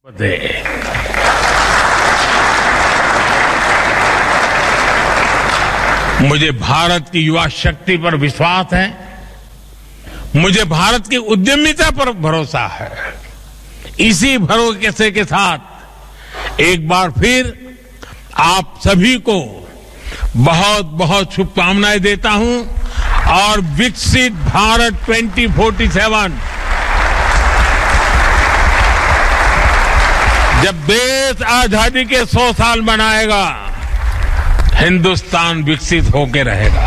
दे मुझे भारत की युवा शक्ति पर विश्वास है मुझे भारत की उद्यमिता पर भरोसा है इसी भरोसे के साथ एक बार फिर आप सभी को बहुत बहुत शुभकामनाएं देता हूं और विकसित भारत 2047 जब देश आजादी के 100 साल मनाएगा हिंदुस्तान विकसित होकर रहेगा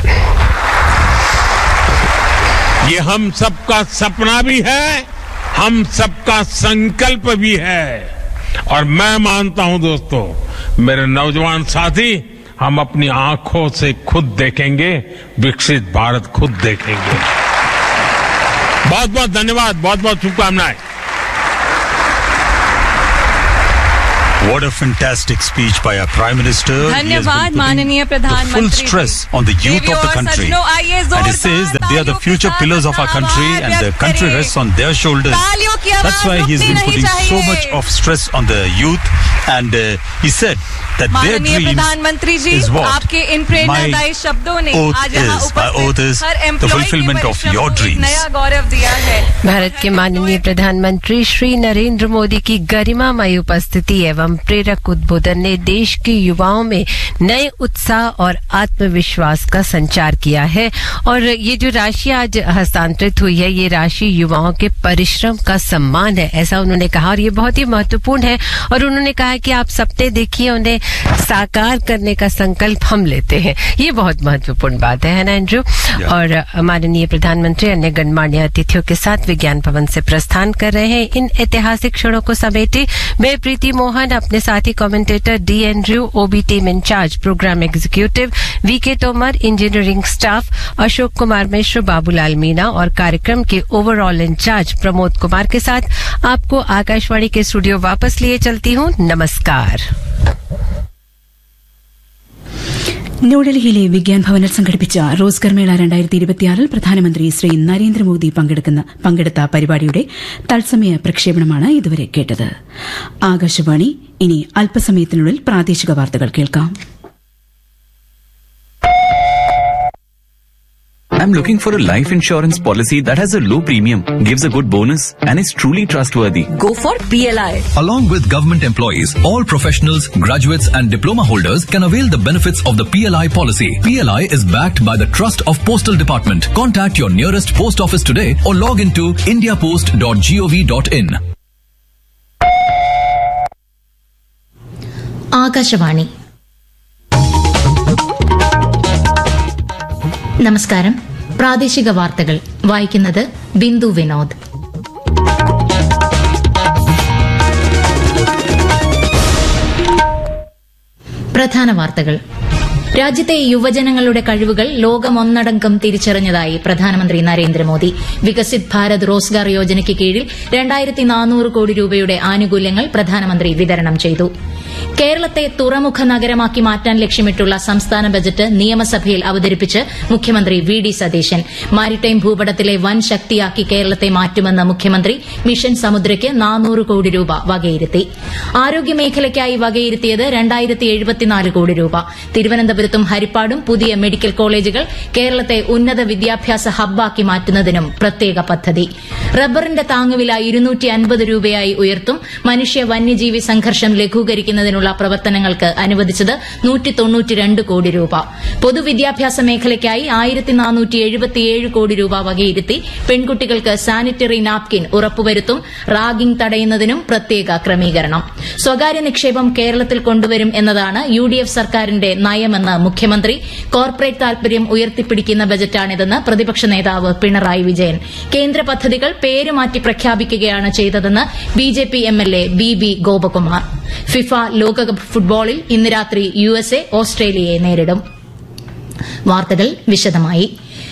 ये हम सबका सपना भी है हम सबका संकल्प भी है और मैं मानता हूं दोस्तों मेरे नौजवान साथी हम अपनी आंखों से खुद देखेंगे विकसित भारत खुद देखेंगे बहुत बहुत धन्यवाद बहुत बहुत शुभकामनाएं What a fantastic speech by our Prime Minister. He has been धन्यवाद putting माननीय the प्रधानमंत्री full stress on the youth देवियों of the और country. सज्जनों, आइए And he says that they are the जोरदार future तालियों के pillars of साथ our country अपना and the आभार country व्यक्त rests on their shoulders. तालियों की आवाज That's why he's रुकनी been नहीं putting so चाहिए। much of stress on the youth and uh, he said that their माननीय dreams प्रधानमंत्री जी is what आपके इन प्रेरणादायी शब्दों ने oath आज यहाँ is, my oath is उपस्थित हर the employ fulfillment of your dreams. नया गौरव दिया है भारत के माननीय प्रधानमंत्री श्री नरेंद्र मोदी की गरिमामय उपस्थिति एवं प्रेरक उद्बोधन ने देश के युवाओं में नए उत्साह और आत्मविश्वास का संचार किया है और ये जो राशि आज हस्तांतरित हुई है ये राशि युवाओं के परिश्रम का सम्मान है ऐसा उन्होंने कहा और ये बहुत ही महत्वपूर्ण है और उन्होंने कहा कि आप सपने देखिए उन्हें साकार करने का संकल्प हम लेते हैं ये बहुत महत्वपूर्ण बात है है ना एंड्रू और अ, माननीय प्रधानमंत्री अन्य गणमान्य अतिथियों के साथ विज्ञान भवन से प्रस्थान कर रहे हैं इन ऐतिहासिक क्षणों को समेटे मैं प्रीति मोहन अपने साथी commentator D Andrew OB team incharge programme executive V K Tomar engineering staff Ashok Kumar Mishra Babulal Meena और कार्यक्रम के ओवरऑल इंचार्ज प्रमोद कुमार के साथ आपको आकाशवाणी के स्टूडियो वापस लिए चलती हूँ नमस्कार ന്യൂഡൽഹിയിലെ വിഗ്യാൻ ഭവനിൽ സംഘടിപ്പിച്ച റോസ്ഗർ മേള രണ്ടായിരത്തി ഇരുപത്തിയാറിൽ പ്രധാനമന്ത്രി ശ്രീ നരേന്ദ്രമോദി പങ്കെടുക്കുന്ന പങ്കെടുത്ത പരിപാടിയുടെ തത്സമയ പ്രക്ഷേപണമാണ് ഇതുവരെ കേട്ടത് ആകാശവാണി ഇനി അല്പസമയത്തിനുള്ളിൽ പ്രാദേശിക വാർത്തകൾ കേൾക്കാം I'm looking for a life insurance policy that has a low premium, gives a good bonus, and is truly trustworthy. Go for PLI. Along with government employees, all professionals, graduates and diploma holders can avail the benefits of the PLI policy. PLI is backed by the Trust of Postal Department. Contact your nearest post office today or log into indiapost.gov.in. Akashvani നമസ്കാരം പ്രാദേശിക വാർത്തകൾ വായിക്കുന്നത് ബിന്ദു വിനോദ് പ്രധാന വാർത്തകൾ രാജ്യത്തെ യുവജനങ്ങളുടെ കഴിവുകൾ ലോകമൊന്നടങ്കം തിരിച്ചറിഞ്ഞതായി പ്രധാനമന്ത്രി നരേന്ദ്രമോദി വികസിത് ഭാരത് റോസ്ഗാർ യോജനയ്ക്ക് കീഴിൽ രണ്ടായിരത്തി നാനൂറ് കോടി രൂപയുടെ ആനുകൂല്യങ്ങൾ പ്രധാനമന്ത്രി വിതരണം ചെയ്തു കേരളത്തെ തുറമുഖ നഗരമാക്കി മാറ്റാൻ ലക്ഷ്യമിട്ടുള്ള സംസ്ഥാന ബജറ്റ് നിയമസഭയിൽ അവതരിപ്പിച്ച് മുഖ്യമന്ത്രി വി ഡി സതീശൻ മാരിടൈം ഭൂപടത്തിലെ വൻ ശക്തിയാക്കി കേരളത്തെ മാറ്റുമെന്ന് മുഖ്യമന്ത്രി മിഷൻ സമുദ്രയ്ക്ക് നാനൂറ് കോടി രൂപ വകയിരുത്തി ആരോഗ്യമേഖലയ്ക്കായി വകയിരുത്തിയത് രണ്ടായിരത്തി എഴുപത്തിനാല് കോടി രൂപ തിരുവനന്തപുരത്തും ഹരിപ്പാടും പുതിയ മെഡിക്കൽ കോളേജുകൾ കേരളത്തെ ഉന്നത വിദ്യാഭ്യാസ ഹബ്ബാക്കി മാറ്റുന്നതിനും പ്രത്യേക പദ്ധതി റബ്ബറിന്റെ താങ്ങുവില ഇരുന്നൂറ്റി അൻപത് രൂപയായി ഉയർത്തും മനുഷ്യ വന്യജീവി സംഘർഷം ലഘൂകരിക്കുന്നതിനുള്ള പ്രവർത്തനങ്ങൾക്ക് അനുവദിച്ചത് നൂറ്റി തൊണ്ണൂറ്റിരണ്ട് കോടി രൂപ പൊതുവിദ്യാഭ്യാസ മേഖലയ്ക്കായി ആയിരത്തി നാനൂറ്റി എഴുപത്തിയേഴ് കോടി രൂപ വകയിരുത്തി പെൺകുട്ടികൾക്ക് സാനിറ്ററി നാപ്കിൻ ഉറപ്പുവരുത്തും റാഗിംഗ് തടയുന്നതിനും പ്രത്യേക ക്രമീകരണം സ്വകാര്യ നിക്ഷേപം കേരളത്തിൽ കൊണ്ടുവരും എന്നതാണ് യു ഡി എഫ് സർക്കാരിന്റെ നയമെന്ന് മുഖ്യമന്ത്രി കോർപ്പറേറ്റ് താൽപര്യം ഉയർത്തിപ്പിടിക്കുന്ന ബജറ്റാണിതെന്ന് പ്രതിപക്ഷ നേതാവ് പിണറായി വിജയൻ കേന്ദ്ര പദ്ധതികൾ പേരുമാറ്റി പ്രഖ്യാപിക്കുകയാണ് ചെയ്തതെന്ന് B J P M L A B B Gopakumar FIFA ലോകകപ്പ് ഫുട്ബോളിൽ ഇന്ന് രാത്രി യു എസ് എ ഓസ്ട്രേലിയയെ നേരിടും വാർത്തകൾ വിശദമായി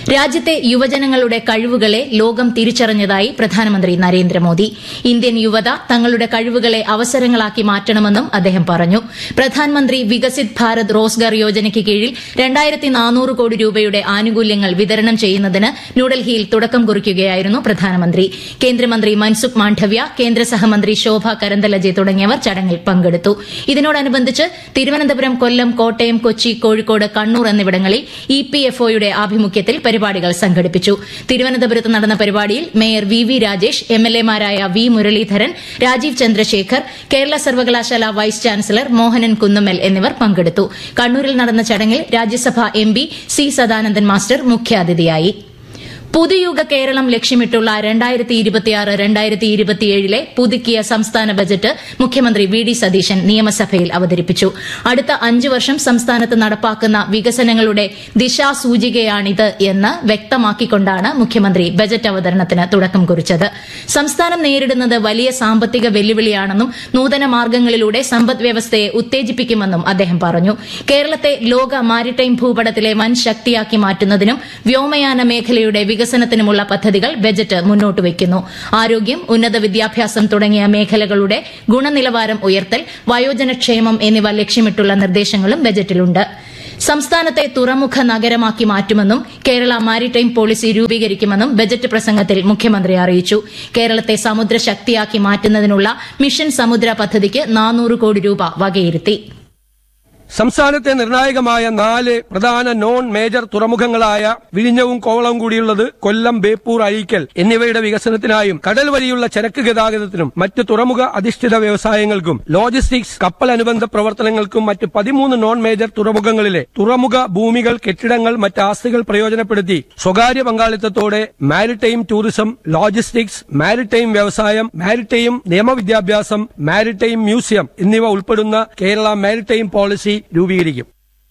രാജ്യത്തെ യുവജനങ്ങളുടെ കഴിവുകളെ ലോകം തിരിച്ചറിഞ്ഞതായി പ്രധാനമന്ത്രി നരേന്ദ്രമോദി ഇന്ത്യൻ യുവത തങ്ങളുടെ കഴിവുകളെ അവസരങ്ങളാക്കി മാറ്റണമെന്നും അദ്ദേഹം പറഞ്ഞു പ്രധാനമന്ത്രി വികസിത് ഭാരത് റോസ്ഗാർ യോജനയ്ക്ക് കീഴിൽ രണ്ടായിരത്തി നാനൂറ് കോടി രൂപയുടെ ആനുകൂല്യങ്ങൾ വിതരണം ചെയ്യുന്നതിന് ന്യൂഡൽഹിയിൽ തുടക്കം കുറിക്കുകയായിരുന്നു പ്രധാനമന്ത്രി കേന്ദ്രമന്ത്രി മൻസുഖ് മാണ്ഡവ്യ കേന്ദ്ര സഹമന്ത്രി ശോഭ കരന്തലജെ തുടങ്ങിയവർ ചടങ്ങിൽ പങ്കെടുത്തു ഇതിനോടനുബന്ധിച്ച് തിരുവനന്തപുരം കൊല്ലം കോട്ടയം കൊച്ചി കോഴിക്കോട് കണ്ണൂർ എന്നിവിടങ്ങളിൽ ഇ പി എഫ് ഒയുടെ ആഭിമുഖ്യത്തിൽ പരിപാടികൾ സംഘടിപ്പിച്ചു തിരുവനന്തപുരത്ത് നടന്ന പരിപാടിയിൽ mayor V V Rajesh M L എമാരായ വി മുരളീധരൻ രാജീവ് ചന്ദ്രശേഖർ കേരള സർവകലാശാല വൈസ് ചാൻസലർ മോഹനൻ കുന്നുമ്മൽ എന്നിവർ പങ്കെടുത്തു കണ്ണൂരിൽ നടന്ന ചടങ്ങിൽ രാജ്യസഭാ M P C Sadanandan master മുഖ്യാതിഥിയായി പുതുയുഗ കേരളം ലക്ഷ്യമിട്ടുള്ള രണ്ടായിരത്തി ഇരുപത്തിയാറ് രണ്ടായിരത്തി ഇരുപത്തിയേഴിലെ പുതുക്കിയ സംസ്ഥാന ബജറ്റ് മുഖ്യമന്ത്രി വി ഡി സതീശൻ നിയമസഭയിൽ അവതരിപ്പിച്ചു അടുത്ത അഞ്ചു വർഷം സംസ്ഥാനത്ത് നടപ്പാക്കുന്ന വികസനങ്ങളുടെ ദിശാസൂചികയാണിത് എന്ന് വ്യക്തമാക്കിക്കൊണ്ടാണ് മുഖ്യമന്ത്രി ബജറ്റ് അവതരണത്തിന് തുടക്കം കുറിച്ചത് സംസ്ഥാനം നേരിടുന്നത് വലിയ സാമ്പത്തിക വെല്ലുവിളിയാണെന്നും നൂതന മാർഗ്ഗങ്ങളിലൂടെ സമ്പദ് വ്യവസ്ഥയെ ഉത്തേജിപ്പിക്കുമെന്നും അദ്ദേഹം പറഞ്ഞു കേരളത്തെ ലോക മാരിടൈം ഭൂപടത്തിലെ വൻ ശക്തിയാക്കി മാറ്റുന്നതിനും വ്യോമയാന മേഖലയുടെ വികസനത്തിനുമുള്ള പദ്ധതികൾ ബജറ്റ് മുന്നോട്ട് വയ്ക്കുന്നു ആരോഗ്യം ഉന്നത വിദ്യാഭ്യാസം തുടങ്ങിയ മേഖലകളുടെ ഗുണനിലവാരം ഉയർത്തൽ വയോജനക്ഷേമം എന്നിവ ലക്ഷ്യമിട്ടുള്ള നിർദ്ദേശങ്ങളും ബജറ്റിലുണ്ട് സംസ്ഥാനത്തെ തുറമുഖ നഗരമാക്കി മാറ്റുമെന്നും കേരള മാരിടൈം പോളിസി രൂപീകരിക്കുമെന്നും ബജറ്റ് പ്രസംഗത്തിൽ മുഖ്യമന്ത്രി അറിയിച്ചു കേരളത്തെ സമുദ്ര ശക്തിയാക്കി മാറ്റുന്നതിനുള്ള മിഷൻ സമുദ്ര പദ്ധതിക്ക് നാനൂറ് കോടി രൂപ വകയിരുത്തി സംസ്ഥാനത്തെ നിർണായകമായ നാല് പ്രധാന നോൺ മേജർ തുറമുഖങ്ങളായ വിഴിഞ്ഞവും കോവളവും കൂടിയുള്ളത് കൊല്ലം ബേപ്പൂർ അഴീക്കൽ എന്നിവയുടെ വികസനത്തിനായും കടൽ വഴിയുള്ള ചരക്ക് ഗതാഗതത്തിനും മറ്റ് തുറമുഖ അധിഷ്ഠിത വ്യവസായങ്ങൾക്കും ലോജിസ്റ്റിക്സ് കപ്പൽ അനുബന്ധ പ്രവർത്തനങ്ങൾക്കും മറ്റ് പതിമൂന്ന് നോൺ മേജർ തുറമുഖങ്ങളിലെ തുറമുഖ ഭൂമികൾ കെട്ടിടങ്ങൾ മറ്റ് ആസ്തികൾ പ്രയോജനപ്പെടുത്തി സ്വകാര്യ പങ്കാളിത്തത്തോടെ മാരിടൈം ടൂറിസം ലോജിസ്റ്റിക്സ് മാരിടൈം വ്യവസായം മാരിടൈം നിയമവിദ്യാഭ്യാസം മാരിടൈം മ്യൂസിയം എന്നിവ ഉൾപ്പെടുന്ന കേരള മാരിടൈം പോളിസി രൂപീകരിക്കും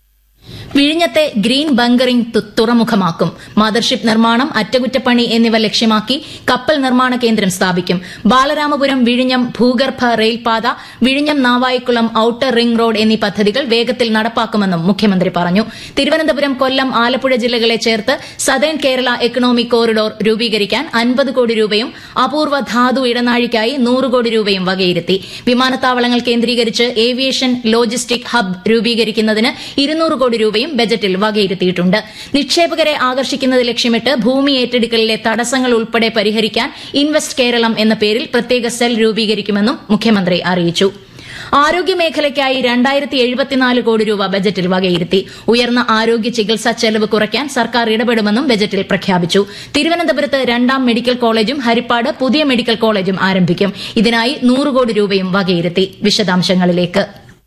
വിഴിഞ്ഞത്തെ ഗ്രീൻ ബങ്കറിംഗ് തു- തുറമുഖമാക്കും മദർഷിപ്പ് നിർമ്മാണം അറ്റകുറ്റപ്പണി എന്നിവ ലക്ഷ്യമാക്കി കപ്പൽ നിർമ്മാണ കേന്ദ്രം സ്ഥാപിക്കും ബാലരാമപുരം വിഴിഞ്ഞം ഭൂഗർഭ റെയിൽപാത വിഴിഞ്ഞം നാവായിക്കുളം ഔട്ടർ റിംഗ് റോഡ് എന്നീ പദ്ധതികൾ വേഗത്തിൽ നടപ്പാക്കുമെന്നും മുഖ്യമന്ത്രി പറഞ്ഞു തിരുവനന്തപുരം കൊല്ലം ആലപ്പുഴ ജില്ലകളെ ചേർത്ത് സദേൺ കേരള എക്കണോമിക് കോറിഡോർ രൂപീകരിക്കാൻ അൻപത് കോടി രൂപയും അപൂർവ ധാതു ഇടനാഴിക്കായി നൂറ് കോടി രൂപയും വകയിരുത്തി വിമാനത്താവളങ്ങൾ കേന്ദ്രീകരിച്ച് ഏവിയേഷൻ ലോജിസ്റ്റിക് ഹബ് രൂപീകരിക്കുന്നതിന് ഇരുന്നൂറ് കോടി രൂപയും ബജറ്റിൽ വകയിരുത്തിയിട്ടുണ്ട് നിക്ഷേപകരെ ആകർഷിക്കുന്നത് ലക്ഷ്യമിട്ട് ഭൂമി ഏറ്റെടുക്കലിലെ തടസ്സങ്ങൾ ഉൾപ്പെടെ പരിഹരിക്കാൻ ഇൻവെസ്റ്റ് കേരളം എന്ന പേരിൽ പ്രത്യേക സെൽ രൂപീകരിക്കുമെന്നും മുഖ്യമന്ത്രി അറിയിച്ചു ആരോഗ്യ മേഖലയ്ക്കായി രണ്ടായിരത്തി എഴുപത്തിനാല് കോടി രൂപ ബജറ്റിൽ വകയിരുത്തി ഉയർന്ന ആരോഗ്യ ചികിത്സാ ചെലവ് കുറയ്ക്കാൻ സർക്കാർ ഇടപെടുമെന്നും ബജറ്റിൽ പ്രഖ്യാപിച്ചു തിരുവനന്തപുരത്ത് രണ്ടാം മെഡിക്കൽ കോളേജും ഹരിപ്പാട് പുതിയ മെഡിക്കൽ കോളേജും ആരംഭിക്കും ഇതിനായി നൂറ് കോടി രൂപയും വകയിരുത്തി വിശദാംശങ്ങളിലേക്ക്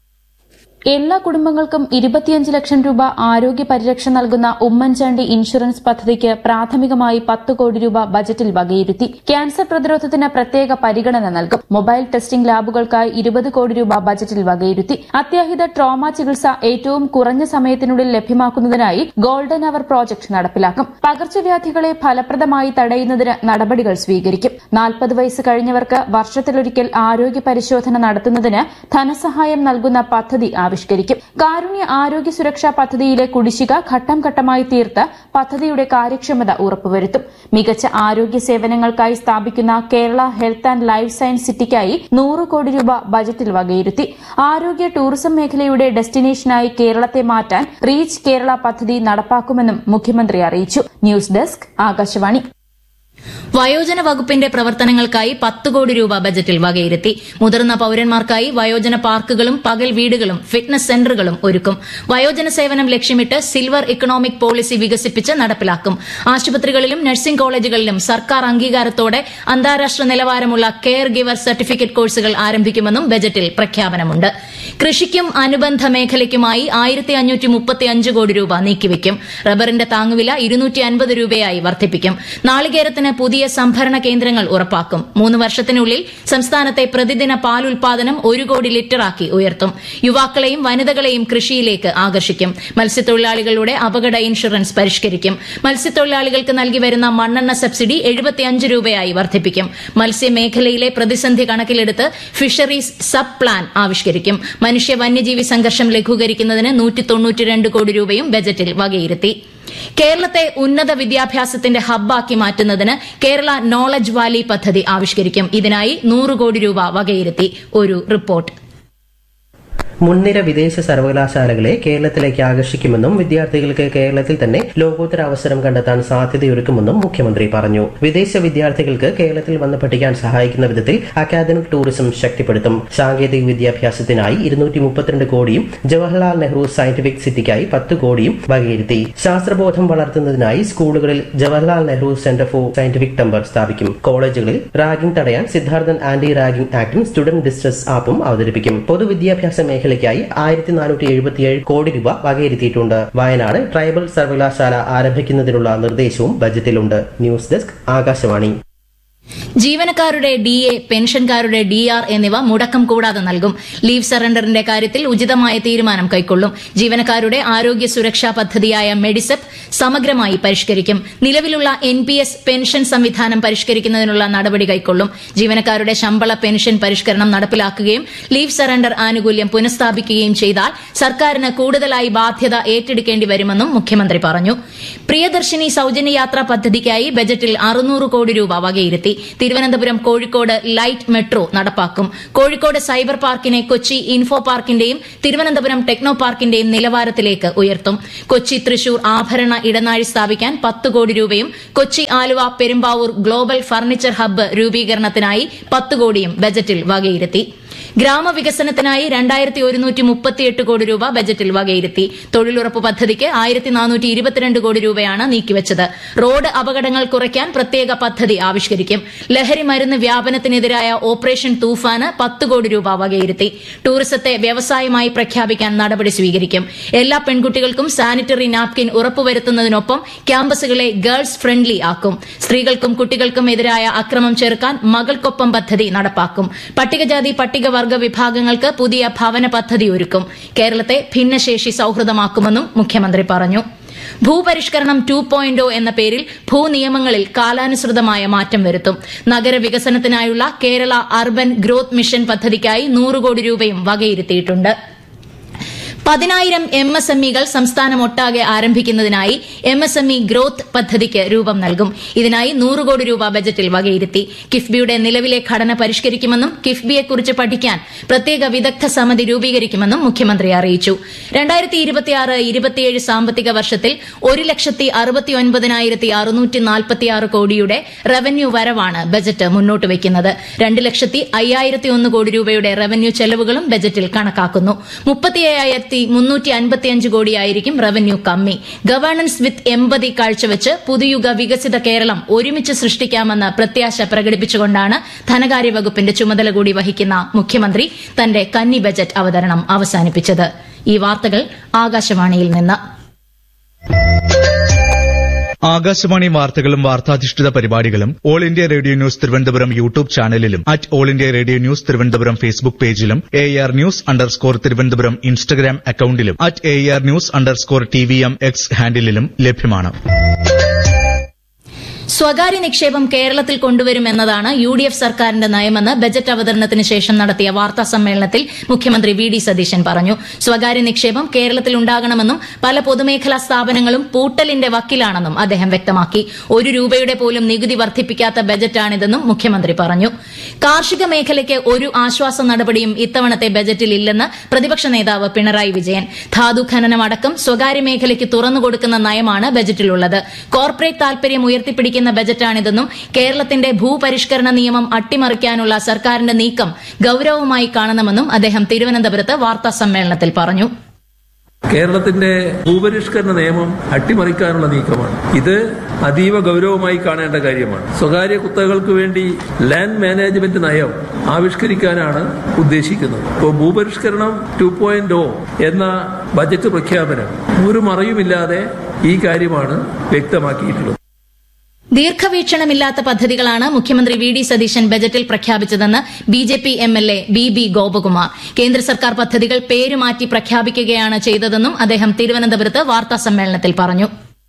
എല്ലാ കുടുംബങ്ങൾക്കും ഇരുപത്തിയഞ്ച് ലക്ഷം രൂപ ആരോഗ്യ പരിരക്ഷ നൽകുന്ന ഉമ്മൻചാണ്ടി ഇൻഷുറൻസ് പദ്ധതിക്ക് പ്രാഥമികമായി പത്ത് കോടി രൂപ ബജറ്റിൽ വകയിരുത്തി ക്യാൻസർ പ്രതിരോധത്തിന് പ്രത്യേക പരിഗണന നൽകും മൊബൈൽ ടെസ്റ്റിംഗ് ലാബുകൾക്കായി ഇരുപത് കോടി രൂപ ബജറ്റിൽ വകയിരുത്തി അത്യാഹിത ട്രോമ ചികിത്സ ഏറ്റവും കുറഞ്ഞ സമയത്തിനുള്ളിൽ ലഭ്യമാക്കുന്നതിനായി ഗോൾഡൻ അവർ പ്രോജക്ട് നടപ്പിലാക്കും പകർച്ചവ്യാധികളെ ഫലപ്രദമായി തടയുന്നതിന് നടപടികൾ സ്വീകരിക്കും നാൽപ്പത് വയസ്സ് കഴിഞ്ഞവർക്ക് വർഷത്തിലൊരിക്കൽ ആരോഗ്യ പരിശോധന നടത്തുന്നതിന് ധനസഹായം നൽകുന്ന പദ്ധതി ആവിഷ്കരിക്കും കാരുണ്യ ആരോഗ്യ സുരക്ഷാ പദ്ധതിയിലെ കുടിശ്ശിക ഘട്ടം ഘട്ടമായി തീർത്ത് പദ്ധതിയുടെ കാര്യക്ഷമത ഉറപ്പുവരുത്തും മികച്ച ആരോഗ്യ സേവനങ്ങൾക്കായി സ്ഥാപിക്കുന്ന Kerala health and life science സിറ്റിക്കായി നൂറ് കോടി രൂപ ബജറ്റിൽ വകയിരുത്തി ആരോഗ്യ ടൂറിസം മേഖലയുടെ ഡെസ്റ്റിനേഷനായി കേരളത്തെ മാറ്റാൻ റീച്ച് കേരള പദ്ധതി നടപ്പാക്കുമെന്നും മുഖ്യമന്ത്രി അറിയിച്ചു ന്യൂസ് ഡെസ്ക് ആകാശവാണി വയോജന വകുപ്പിന്റെ പ്രവർത്തനങ്ങൾക്കായി പത്ത് കോടി രൂപ ബജറ്റിൽ വകയിരുത്തി മുതിർന്ന പൌരന്മാർക്കായി വയോജന പാർക്കുകളും പകൽ വീടുകളും ഫിറ്റ്നസ് സെന്ററുകളും ഒരുക്കും വയോജന സേവനം ലക്ഷ്യമിട്ട് സിൽവർ ഇക്കണോമിക് പോളിസി വികസിപ്പിച്ച് നടപ്പിലാക്കും ആശുപത്രികളിലും നഴ്സിംഗ് കോളേജുകളിലും സർക്കാർ അംഗീകാരത്തോടെ അന്താരാഷ്ട്ര നിലവാരമുള്ള കെയർ ഗിവർ സർട്ടിഫിക്കറ്റ് കോഴ്സുകൾ ആരംഭിക്കുമെന്നും ബജറ്റിൽ പ്രഖ്യാപനമുണ്ട് കൃഷിക്കും അനുബന്ധ മേഖലയ്ക്കുമായി ആയിരത്തി അഞ്ഞൂറ്റി മുപ്പത്തി അഞ്ച് കോടി രൂപ നീക്കിവെക്കും റബ്ബറിന്റെ താങ്ങുവില ഇരുന്നൂറ്റി അൻപത് രൂപയായി വർദ്ധിപ്പിക്കും നാളികേരത്തിന് പുതിയ സംഭരണ കേന്ദ്രങ്ങൾ ഉറപ്പാക്കും മൂന്ന് വർഷത്തിനുള്ളിൽ സംസ്ഥാനത്തെ പ്രതിദിന പാൽ ഉൽപാദനം ഒരു കോടി ലിറ്ററാക്കി ഉയർത്തും യുവാക്കളെയും വനിതകളെയും കൃഷിയിലേക്ക് ആകർഷിക്കും മത്സ്യത്തൊഴിലാളികളുടെ അപകട ഇൻഷുറൻസ് പരിഷ്കരിക്കും മത്സ്യത്തൊഴിലാളികൾക്ക് നൽകി വരുന്ന മണ്ണെണ്ണ സബ്സിഡി എഴുപത്തിയഞ്ച് രൂപയായി വർദ്ധിപ്പിക്കും മത്സ്യമേഖലയിലെ പ്രതിസന്ധി കണക്കിലെടുത്ത് ഫിഷറീസ് സബ് പ്ലാൻ ആവിഷ്കരിക്കും മനുഷ്യ വന്യജീവി സംഘർഷം ലഘൂകരിക്കുന്നതിന് നൂറ്റി തൊണ്ണൂറ്റിരണ്ട് കോടി രൂപയും ബജറ്റിൽ വകയിരുത്തി കേരളത്തെ ഉന്നത വിദ്യാഭ്യാസത്തിന്റെ ഹബ്ബാക്കി മാറ്റുന്നതിന് കേരള നോളജ് വാലി പദ്ധതി ആവിഷ്കരിക്കും ഇതിനായി നൂറ് കോടി രൂപ വകയിരുത്തി ഒരു റിപ്പോർട്ട് മുൻനിര വിദേശ സർവകലാശാലകളെ കേരളത്തിലേക്ക് ആകർഷിക്കുമെന്നും വിദ്യാർത്ഥികൾക്ക് കേരളത്തിൽ തന്നെ ലോകോത്തര അവസരം കണ്ടെത്താൻ സാധ്യതയൊരുക്കുമെന്നും മുഖ്യമന്ത്രി പറഞ്ഞു വിദേശ വിദ്യാർത്ഥികൾക്ക് കേരളത്തിൽ വന്ന് പഠിക്കാൻ സഹായിക്കുന്ന വിധത്തിൽ അക്കാദമിക് ടൂറിസം ശക്തിപ്പെടുത്തും സാങ്കേതിക വിദ്യാഭ്യാസത്തിനായി ഇരുന്നൂറ്റി മുപ്പത്തിരണ്ട് കോടിയും ജവഹർലാൽ നെഹ്റു സയന്റിഫിക് സിറ്റിക്കായി പത്ത് കോടിയും വകയിരുത്തി ശാസ്ത്രബോധം വളർത്തുന്നതിനായി സ്കൂളുകളിൽ Jawaharlal Nehru centre for scientific temper സ്ഥാപിക്കും കോളേജുകളിൽ റാഗിംഗ് തടയാൻ സിദ്ധാർത്ഥൻ ആന്റി റാഗിംഗ് ആക്ടും സ്റ്റുഡന്റ് ഡിസ്ട്രസ് ആപ്പും അവതരിപ്പിക്കും പൊതുവിദ്യാഭ്യാസ മേഖലയ്ക്കായി ആയിരത്തി നാനൂറ്റി എഴുപത്തിയേഴ് കോടി രൂപ വകയിരുത്തിയിട്ടുണ്ട് വയനാട് ട്രൈബൽ സർവകലാശാല ആരംഭിക്കുന്നതിനുള്ള നിർദ്ദേശവും ബജറ്റിലുണ്ട് ന്യൂസ് ഡെസ്ക് ആകാശവാണി ജീവനക്കാരുടെ ഡി എ പെൻഷൻകാരുടെ ഡി ആർ എന്നിവ മുടക്കം കൂടാതെ നൽകും ലീവ് സറണ്ടറിന്റെ കാര്യത്തിൽ ഉചിതമായ തീരുമാനം കൈക്കൊള്ളും ജീവനക്കാരുടെ ആരോഗ്യ സുരക്ഷാ പദ്ധതിയായ മെഡിസെപ്പ് സമഗ്രമായി പരിഷ്കരിക്കും നിലവിലുള്ള എൻ പി എസ് പെൻഷൻ സംവിധാനം പരിഷ്കരിക്കുന്നതിനുള്ള നടപടി കൈക്കൊള്ളും ജീവനക്കാരുടെ ശമ്പള പെൻഷൻ പരിഷ്കരണം നടപ്പിലാക്കുകയും ലീവ് സറണ്ടർ ആനുകൂല്യം പുനഃസ്ഥാപിക്കുകയും ചെയ്താൽ സർക്കാരിന് കൂടുതലായി ബാധ്യത ഏറ്റെടുക്കേണ്ടി വരുമെന്നും മുഖ്യമന്ത്രി പറഞ്ഞു പ്രിയദർശിനി സൌജന്യ യാത്രാ പദ്ധതിക്കായി ബജറ്റിൽ അറുന്നൂറ് കോടി രൂപ വകയിരുത്തി തിരുവനന്തപുരം കോഴിക്കോട് ലൈറ്റ് മെട്രോ നടപ്പാക്കും കോഴിക്കോട് സൈബർ പാർക്കിനെ കൊച്ചി ഇൻഫോ പാർക്കിന്റെയും തിരുവനന്തപുരം ടെക്നോ പാർക്കിന്റെയും നിലവാരത്തിലേക്ക് ഉയർത്തും കൊച്ചി തൃശൂർ ആഭരണ ഇടനാഴി സ്ഥാപിക്കാൻ പത്ത് കോടി രൂപയും Kochi Aluva Perumbavoor global furniture hub രൂപീകരണത്തിനായി പത്ത് കോടിയും ബജറ്റിൽ വകയിരുത്തി ഗ്രാമവികസനത്തിനായി രണ്ടായിരത്തി ഒരുന്നൂറ്റി മുപ്പത്തിയെട്ട് കോടി രൂപ ബജറ്റിൽ വകയിരുത്തി തൊഴിലുറപ്പ് പദ്ധതിക്ക് ആയിരത്തി നാനൂറ്റി ഇരുപത്തിരണ്ട് കോടി രൂപയാണ് നീക്കിവച്ചത് റോഡ് അപകടങ്ങൾ കുറയ്ക്കാൻ പ്രത്യേക പദ്ധതി ആവിഷ്കരിക്കും ലഹരി മരുന്ന് വ്യാപനത്തിനെതിരായ ഓപ്പറേഷൻ തൂഫാന് പത്ത് കോടി രൂപ വകയിരുത്തി ടൂറിസത്തെ വ്യവസായമായി പ്രഖ്യാപിക്കാൻ നടപടി സ്വീകരിക്കും എല്ലാ പെൺകുട്ടികൾക്കും സാനിറ്ററി നാപ്കിൻ ഉറപ്പുവരുത്തുന്നതിനൊപ്പം ക്യാമ്പസുകളെ ഗേൾസ് ഫ്രണ്ട്ലി ആക്കും സ്ത്രീകൾക്കും കുട്ടികൾക്കും എതിരായ അക്രമം ചെറുക്കാൻ മകൾക്കൊപ്പം പദ്ധതി നടപ്പാക്കും പട്ടികജാതി പട്ടികവർഗ വിഭാഗങ്ങൾക്ക് പുതിയ ഭവന പദ്ധതി ഒരുക്കും കേരളത്തെ ഭിന്നശേഷി സൌഹൃദമാക്കുമെന്നും മുഖ്യമന്ത്രി പറഞ്ഞു ഭൂപരിഷ്കരണം ടു പോയിന്റ് എന്ന പേരിൽ ഭൂനിയമങ്ങളിൽ കാലാനുസൃതമായ മാറ്റം വരുത്തും നഗരവികസനത്തിനായുള്ള കേരള അർബൻ ഗ്രോത്ത് മിഷൻ പദ്ധതിക്കായി നൂറ് കോടി രൂപയും വകയിരുത്തിയിട്ടുണ്ട് പതിനായിരം എം എസ് എം ഇകൾ സംസ്ഥാനമൊട്ടാകെ ആരംഭിക്കുന്നതിനായി M S M E growth പദ്ധതിക്ക് രൂപം നൽകും ഇതിനായി നൂറ് കോടി രൂപ ബജറ്റിൽ വകയിരുത്തി കിഫ്ബിയുടെ നിലവിലെ ഘടന പരിഷ്കരിക്കുമെന്നും കിഫ്ബിയെക്കുറിച്ച് പഠിക്കാൻ പ്രത്യേക വിദഗ്ധ സമിതി രൂപീകരിക്കുമെന്നും മുഖ്യമന്ത്രി അറിയിച്ചു രണ്ടായിരത്തി ഇരുപത്തിയാറ് ഇരുപത്തിയേഴ് സാമ്പത്തിക വർഷത്തിൽ ഒരു ലക്ഷത്തി അറുപത്തിയൊൻപതിനായിരത്തി അറുന്നൂറ്റി നാൽപ്പത്തിയാറ് കോടിയുടെ റവന്യൂ വരവാണ് ബജറ്റ് മുന്നോട്ട് വയ്ക്കുന്നത് രണ്ട് ലക്ഷത്തി അയ്യായിരത്തി ഒന്ന് കോടി രൂപയുടെ റവന്യൂ ചെലവുകളും ബജറ്റിൽ കണക്കാക്കുന്നു മുപ്പത്തിയ്യായിരത്തി മുന്നൂറ്റി അൻപത്തിയഞ്ച് കോടിയായിരിക്കും റവന്യൂ കമ്മി ഗവേണൻസ് വിത്ത് എമ്പതി കാഴ്ചവെച്ച് പുതുയുഗ വികസിത കേരളം ഒരുമിച്ച് സൃഷ്ടിക്കാമെന്ന് പ്രത്യാശ പ്രകടിപ്പിച്ചുകൊണ്ടാണ് ധനകാര്യ വകുപ്പിന്റെ ചുമതല കൂടി വഹിക്കുന്ന മുഖ്യമന്ത്രി തന്റെ കന്നി ബജറ്റ് അവതരണം അവസാനിപ്പിച്ചത് ഈ വാർത്തകൾ ആകാശവാണിയിൽ നിന്ന് ആകാശവാണി വാർത്തകളും വാർത്താധിഷ്ഠിത പരിപാടികളും All India Radio news Thiruvananthapuram YouTube ചാനലിലും at All India Radio news Thiruvananthapuram Facebook പേജിലും A R news underscore Thiruvananthapuram Instagram അക്കൌണ്ടിലും at A R news underscore T V M X ഹാൻഡിലും ലഭ്യമാണ് സ്വകാര്യ നിക്ഷേപം കേരളത്തിൽ കൊണ്ടുവരുമെന്നതാണ് യു ഡി എഫ് സർക്കാരിന്റെ നയമെന്ന് ബജറ്റ് അവതരണത്തിന് ശേഷം നടത്തിയ വാർത്താ സമ്മേളനത്തിൽ മുഖ്യമന്ത്രി വി ഡി സതീശൻ പറഞ്ഞു സ്വകാര്യ നിക്ഷേപം കേരളത്തിൽ ഉണ്ടാകണമെന്നും പല പൊതുമേഖലാ സ്ഥാപനങ്ങളും പൂട്ടലിന്റെ വക്കിലാണെന്നും അദ്ദേഹം വ്യക്തമാക്കി ഒരു രൂപയുടെ പോലും നികുതി വർദ്ധിപ്പിക്കാത്ത ബജറ്റാണിതെന്നും മുഖ്യമന്ത്രി പറഞ്ഞു കാർഷിക മേഖലയ്ക്ക് ഒരു ആശ്വാസ നടപടിയും ഇത്തവണത്തെ ബജറ്റിൽ ഇല്ലെന്ന് പ്രതിപക്ഷ നേതാവ് പിണറായി വിജയൻ ധാതു ഖനനം അടക്കം സ്വകാര്യ മേഖലയ്ക്ക് തുറന്നുകൊടുക്കുന്ന നയമാണ് ബജറ്റിലുള്ളത് കോർപ്പറേറ്റ് താൽപര്യം ഉയർത്തിപ്പിടിക്കുന്ന ബജറ്റാണിതെന്നും കേരളത്തിന്റെ ഭൂപരിഷ്കരണ നിയമം അട്ടിമറിക്കാനുള്ള സർക്കാരിന്റെ നീക്കം ഗൌരവമായി കാണണമെന്നും അദ്ദേഹം തിരുവനന്തപുരത്ത് വാർത്താ സമ്മേളനത്തിൽ പറഞ്ഞു കേരളത്തിന്റെ ഭൂപരിഷ്കരണ നിയമം അട്ടിമറിക്കാനുള്ള നീക്കമാണ് ഇത് അതീവ ഗൗരവമായി കാണേണ്ട കാര്യമാണ് സ്വകാര്യ കുത്തകൾക്ക് വേണ്ടി ലാൻഡ് മാനേജ്മെന്റ് നയം ആവിഷ്കരിക്കാനാണ് ഉദ്ദേശിക്കുന്നത് ഇപ്പോൾ ഭൂപരിഷ്കരണം ടു പോയിന്റ് എന്ന ബജറ്റ് പ്രഖ്യാപനം ഒരു മറയുമില്ലാതെ ഈ കാര്യമാണ് വ്യക്തമാക്കിയിട്ടുള്ളത് ദീർഘവീക്ഷണമില്ലാത്ത പദ്ധതികളാണ് മുഖ്യമന്ത്രി വി ഡി സതീശൻ ബജറ്റിൽ പ്രഖ്യാപിച്ചതെന്ന് B J P M L A B B Gopakumar കേന്ദ്ര സർക്കാർ പദ്ധതികൾ പേരുമാറ്റി പ്രഖ്യാപിക്കുകയാണ് ചെയ്തതെന്നും അദ്ദേഹം തിരുവനന്തപുരത്ത് വാർത്താ സമ്മേളനത്തിൽ പറഞ്ഞു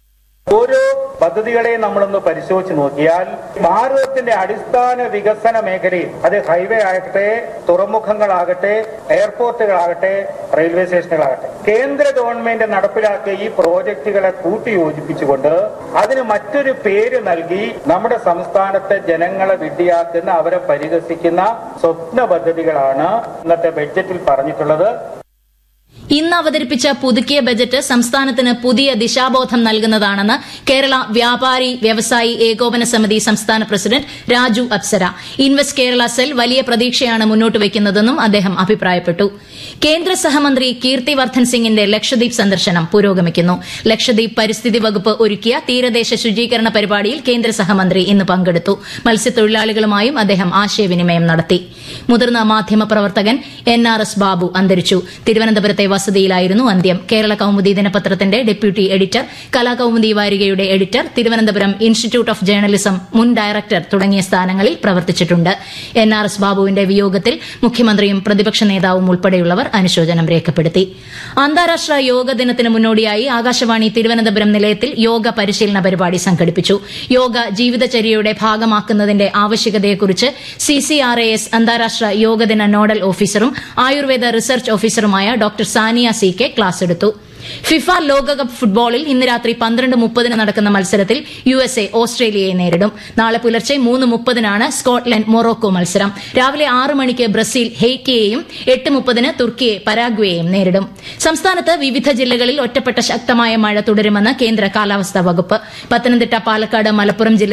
ഓരോ പദ്ധതികളെയും നമ്മളൊന്ന് പരിശോധിച്ച് നോക്കിയാൽ ഭാരതത്തിന്റെ അടിസ്ഥാന വികസന മേഖലയിൽ അത് ഹൈവേ ആകട്ടെ തുറമുഖങ്ങളാകട്ടെ എയർപോർട്ടുകളാകട്ടെ റെയിൽവേ സ്റ്റേഷനുകളാകട്ടെ കേന്ദ്ര ഗവൺമെന്റ് നടപ്പിലാക്കിയ ഈ പ്രോജക്റ്റുകളെ കൂട്ടിയോജിപ്പിച്ചുകൊണ്ട് അതിന് മറ്റൊരു പേര് നൽകി നമ്മുടെ സംസ്ഥാനത്തെ ജനങ്ങളെ വിഡ്ഢിയാക്കുന്ന അവരെ പരിഹസിക്കുന്ന സ്വപ്ന പദ്ധതികളാണ് ഇന്നത്തെ ബഡ്ജറ്റിൽ പറഞ്ഞിട്ടുള്ളത് ഇന്ന് അവതരിപ്പിച്ച പുതുക്കിയ ബജറ്റ് സംസ്ഥാനത്തിന് പുതിയ ദിശാബോധം നൽകുന്നതാണെന്ന് കേരള വ്യാപാരി വ്യവസായി ഏകോപന സമിതി സംസ്ഥാന president Raju Apsara invest Kerala cell വലിയ പ്രതീക്ഷയാണ് മുന്നോട്ട് വയ്ക്കുന്നതെന്നും അദ്ദേഹം അഭിപ്രായപ്പെട്ടു കേന്ദ്ര സഹമന്ത്രി കീർത്തിവർദ്ധൻ സിംഗിന്റെ ലക്ഷദ്വീപ് സന്ദർശനം പുരോഗമിക്കുന്നു ലക്ഷദ്വീപ് പരിസ്ഥിതി വകുപ്പ് ഒരുക്കിയ തീരദേശ ശുചീകരണ പരിപാടിയിൽ കേന്ദ്ര സഹമന്ത്രി ഇന്ന് പങ്കെടുത്തു മത്സ്യത്തൊഴിലാളികളുമായും അദ്ദേഹം ആശയവിനിമയം നടത്തി മുതിർന്ന മാധ്യമപ്രവർത്തകൻ എൻ ആർ എസ് ബാബു അന്തരിച്ചു തിരുവനന്തപുരത്തെ വസതിയിലായിരുന്നു അന്ത്യം കേരള കൌമുദി ദിനപത്രത്തിന്റെ ഡെപ്യൂട്ടി എഡിറ്റർ കലാകൌമുദി വാരികയുടെ editor Thiruvananthapuram institute of journalism മുൻ ഡയറക്ടർ തുടങ്ങിയ സ്ഥാനങ്ങളിൽ പ്രവർത്തിച്ചിട്ടുണ്ട് എൻ ആർ എസ് ബാബുവിന്റെ വിയോഗത്തിൽ മുഖ്യമന്ത്രിയും പ്രതിപക്ഷ നേതാവും ഉൾപ്പെടെയുള്ളവർ അനുശോചനം രേഖപ്പെടുത്തി അന്താരാഷ്ട്ര യോഗ ദിനത്തിന് മുന്നോടിയായി ആകാശവാണി തിരുവനന്തപുരം നിലയത്തിൽ യോഗ പരിശീലന പരിപാടി സംഘടിപ്പിച്ചു യോഗ ജീവിതചര്യയുടെ ഭാഗമാക്കുന്നതിന്റെ ആവശ്യകതയെക്കുറിച്ച് C C R A S അന്താരാഷ്ട്ര യോഗദിന നോഡൽ ഓഫീസറും ആയുർവേദ റിസർച്ച് ഓഫീസറുമായ doctor Sania C K class എടുത്തു ഫിഫ ലോകകപ്പ് ഫുട്ബോളിൽ ഇന്ന് രാത്രി പന്ത്രണ്ട് മുപ്പതിന് നടക്കുന്ന മത്സരത്തിൽ യു എസ് എ ഓസ്ട്രേലിയയെ നേരിടും നാളെ പുലർച്ചെ മൂന്ന് മുപ്പതിനാണ് സ്കോട്ട്ലൻഡ് മൊറോക്കോ മത്സരം രാവിലെ ആറ് മണിക്ക് ബ്രസീൽ ഹെയ്റ്റിയെയും എട്ട് മുപ്പതിന് തുർക്കിയെ പരാഗ്വേയെയും നേരിടും സംസ്ഥാനത്ത് വിവിധ ജില്ലകളിൽ ഒറ്റപ്പെട്ട ശക്തമായ മഴ തുടരുമെന്ന് കേന്ദ്ര കാലാവസ്ഥാ വകുപ്പ് പത്തനംതിട്ട പാലക്കാട് മലപ്പുറം ജില്ലകളിൽ